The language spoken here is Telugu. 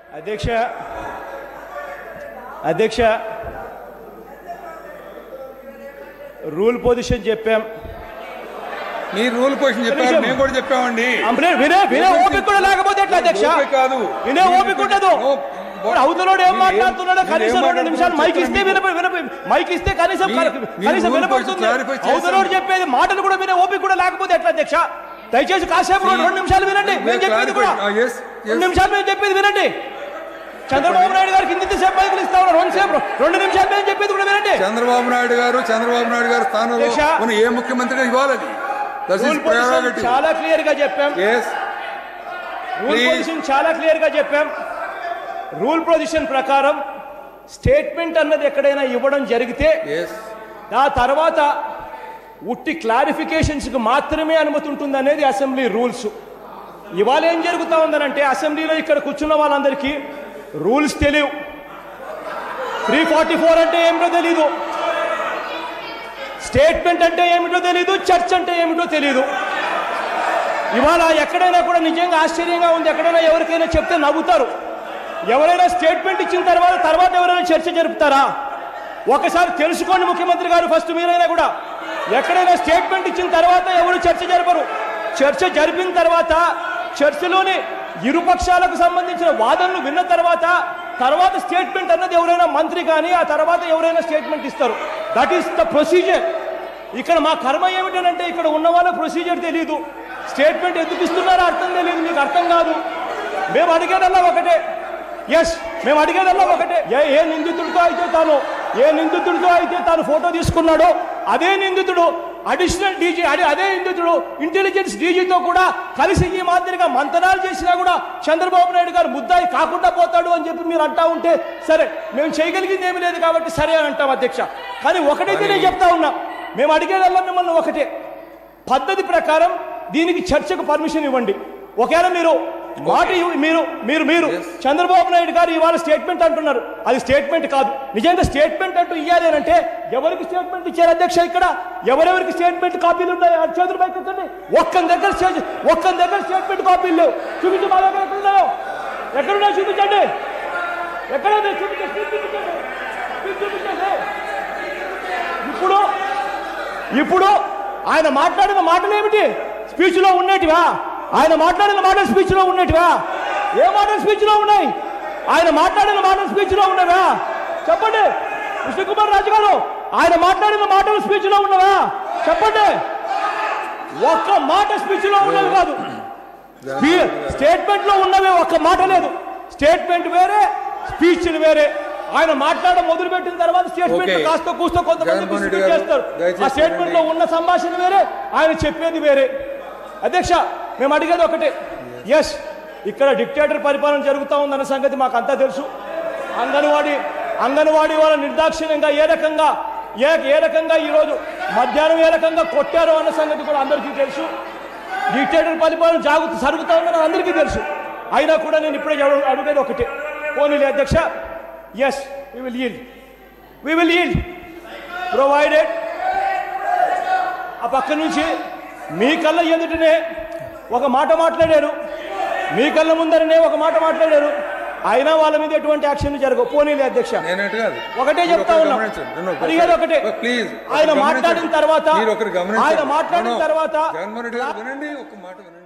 అధ్యక్ష అధ్యక్ష రూల్ పొజిషన్ చెప్పాం మీరు రూల్ క్వశ్చన్ చెప్పారు నిమిషం. మేము కూడా చెప్పామండి అంబులే- వినే వినే ఓపిక కూడా లేకపోతే ఎట్లా అధ్యక్ష ఓపిక కాదు. వినే ఓపిక ఉండదు నో, ఇప్పుడు అవతలోడు ఏం మీరు ఏం- మాట్లాడుతున్నాడో మీరు కనీసం ఏం రెండు నిమిషాలు మైక్ ఇస్తే విన మాట్లాడుతున్నారో విన మైక్ ఇస్తే కనీసం మీ- మీ కనీసం rule వినపడుతుంది question clarify చేశాను. అవతలోడు చెప్పేది మాటలు కూడా వినే ఓపిక కూడా లేకపోతే ఎట్లా అధ్యక్ష దయచేసి కాసేపు రెండు రెండు నిమిషాలు వినండి మీ- మేము చెప్పేది కూడా clarify- ah, yes, yes. రెండు నిమిషాలు మేము చెప్పేది వినండి చంద్రబాబు నాయుడు గారికి ఇంత సేపు మైకులు ఇస్తా ఉన్నారు రెండు సేపు రెండు నిమిషాలు మేము చెప్పేది కూడా వినండి చంద్రబాబు నాయుడు గారు చంద్రబాబు నాయుడు గారు స్థానంలో అధ్యక్ష. ఉన్న ఏ ముఖ్యమంత్రిగా ఇవ్వాలని that rule is position priority చాలా క్లియర్ గా చెప్పాం ఎస్ రూల్ Please. పొజిషన్ చాలా క్లియర్ గా చెప్పాం రూల్ పొజిషన్ ప్రకారం స్టేట్మెంట్ అన్నది ఎక్కడైనా ఇవ్వడం జరిగితే ఎస్ ఆ తర్వాత ఉట్టి క్లారిఫికేషన్స్కి మాత్రమే అనుమతి ఉంటుంది అనేది అసెంబ్లీ రూల్స్ ఇవాళ ఏం జరుగుతా ఉందనంటే అసెంబ్లీలో ఇక్కడ కూర్చున్న వాళ్ళందరికీ రూల్స్ తెలియవు త్రీ ఫార్టీ ఫోర్ అంటే ఏమిటో తెలీదు స్టేట్మెంట్ అంటే ఏమిటో తెలీదు చర్చ్ అంటే ఏమిటో తెలీదు ఇవాళ ఎక్కడైనా కూడా నిజంగా ఆశ్చర్యంగా ఉంది ఎక్కడైనా ఎవరికైనా చెప్తే నవ్వుతారు ఎవరైనా స్టేట్మెంట్ ఇచ్చిన తర్వాత తర్వాత ఎవరైనా చర్చ జరుపుతారా ఒకసారి తెలుసుకోండి ముఖ్యమంత్రి గారు ఫస్ట్ మీరైనా కూడా ఎక్కడైనా స్టేట్మెంట్ ఇచ్చిన తర్వాత ఎవరు చర్చ జరపరు చర్చ జరిపిన తర్వాత చర్చలోని ఇరుపక్షాలకు సంబంధించిన వాదనలు విన్న తర్వాత తర్వాత స్టేట్మెంట్ అన్నది ఎవరైనా మంత్రి కానీ ఆ తర్వాత ఎవరైనా స్టేట్మెంట్ ఇస్తారు దట్ ఈస్ ద ప్రొసీజర్ ఇక్కడ మా కర్మ ఏమిటనంటే ఇక్కడ ఉన్న వాళ్ళ ప్రొసీజర్ తెలియదు స్టేట్మెంట్ ఎందుకు ఇస్తున్నారో అర్థం తెలియదు మీకు అర్థం కాదు మేము అడిగేదల్లా ఒకటే ఎస్ మేము అడిగేదల్లా ఒకటే ఏ ఏ నిందితుడితో అయితే తాను ఏ నిందితుడితో అయితే తాను ఫోటో తీసుకున్నాడో అదే నిందితుడు అడిషనల్ డీజీ అదే అదే నిందితుడు ఇంటెలిజెన్స్ డీజీతో కూడా కలిసి ఈ మాదిరిగా మంతనాలు చేసినా కూడా చంద్రబాబు నాయుడు గారు ముద్దాయి కాకుండా పోతాడు అని చెప్పి మీరు అంటా ఉంటే సరే మేము చేయగలిగింది ఏమీ లేదు కాబట్టి సరే అని అంటాం అధ్యక్ష కానీ ఒకటైతే నేను చెప్తా ఉన్నా మేము అడిగేదల్లా మిమ్మల్ని ఒకటే పద్ధతి ప్రకారం దీనికి చర్చకు పర్మిషన్ ఇవ్వండి ఒకవేళ మీరు మాట ఇవ్వ- మీరు మీరు మీరు చంద్రబాబు నాయుడు గారు ఇవాళ స్టేట్మెంట్ అంటున్నారు అది స్టేట్మెంట్ కాదు నిజంగా స్టేట్మెంట్ అంటూ ఇవ్వాలి అని అంటే ఎవరికి స్టేట్మెంట్ ఇచ్చారు అధ్యక్ష ఇక్కడ ఎవరెవరికి స్టేట్మెంట్ కాపీలు ఉన్నాయి ఆ చేతులు పైకి ఎత్తండి. ఒక్కని దగ్గర స్టే- ఒక్కని దగ్గర స్టేట్మెంట్ కాపీలు లేవు చూపించి మా దగ్గర ఎక్కడున్నాయో ఎక్కడున్నాయో చూపించండి ఎక్కడ ఉన్నాయి? చూపించండి చూపించండి చూపించండి ఇప్పుడు ఇప్పుడు ఆయన మాట్లాడిన మాటలు ఏమిటి స్పీచ్ లో ఉన్నటివా ఆయన మాట్లాడిన మాటలు స్పీచ్ లో ఉన్నటివా ఏ మాటలు స్పీచ్ లో ఉన్నాయి ఆయన మాట్లాడిన మాటలు స్పీచ్ లో ఉన్నవా చెప్పండి కృష్ణకుమార్ రాజు గారు ఆయన మాట్లాడిన మాటలు స్పీచ్ లో ఉన్నవా చెప్పండి ఒక్క మాట స్పీచ్ లో ఉన్నవి కాదు స్టేట్మెంట్ లో ఉన్నవే ఒక్క మాట లేదు స్టేట్మెంట్ వేరే స్పీచ్ వేరే ఆయన మాట్లాడడం మొదలు పెట్టిన తర్వాత స్టేట్మెంట్ Okay. కాస్త కూస్తో కొంతమంది జగన్మోహన్ రెడ్డి distribute గారు, చేస్తారు దయచేసి ఆ స్టేట్మెంట్ లో ఉన్న సంభాషణ వేరే ఆయన చెప్పేది వేరే అధ్యక్ష మేము అడిగేది ఒకటే ఎస్ ఇక్కడ డిక్టేటర్ పరిపాలన జరుగుతూ ఉందన్న సంగతి మాకు అంతా తెలుసు అంగన్వాడీ అంగన్వాడీ వాళ్ళ నిర్దాక్షిణ్యంగా ఏ రకంగా ఏ ఏ రకంగా ఈరోజు మధ్యాహ్నం ఏ రకంగా కొట్టారో అన్న సంగతి కూడా అందరికీ తెలుసు డిక్టేటర్ పరిపాలన జాగ్రత్త జరుగుతా ఉందని అందరికీ తెలుసు అయినా కూడా నేను ఇప్పుడే అడుగు- అడిగేది ఒకటే పోనీలే అధ్యక్ష yes we will yield we will yield provided ఆ పక్క నుంచి మీ కళ్ళ ఎదుటనే ఒక మాట మాట్లాడారు మీ కళ్ళ ముందరనే ఒక మాట మాట్లాడారు అయినా వాళ్ళ మీద ఎటువంటి యాక్షన్ జరగవు పోనీలే అధ్యక్ష నేనట్టు కాదు ఒకటే మీరు చెప్తా ఒకరు ఉన్నా గమనించండి. No, no, అడిగేది ఒకటే ప్లీజ్ ఆయన మాట్లాడిన తర్వాత మీరు ఒకరు గమనించండి ఆయన మాట్లాడిన No, no. తర్వాత జగన్మోహన్ రెడ్డి గారు వినండి ఒక మాట వినండి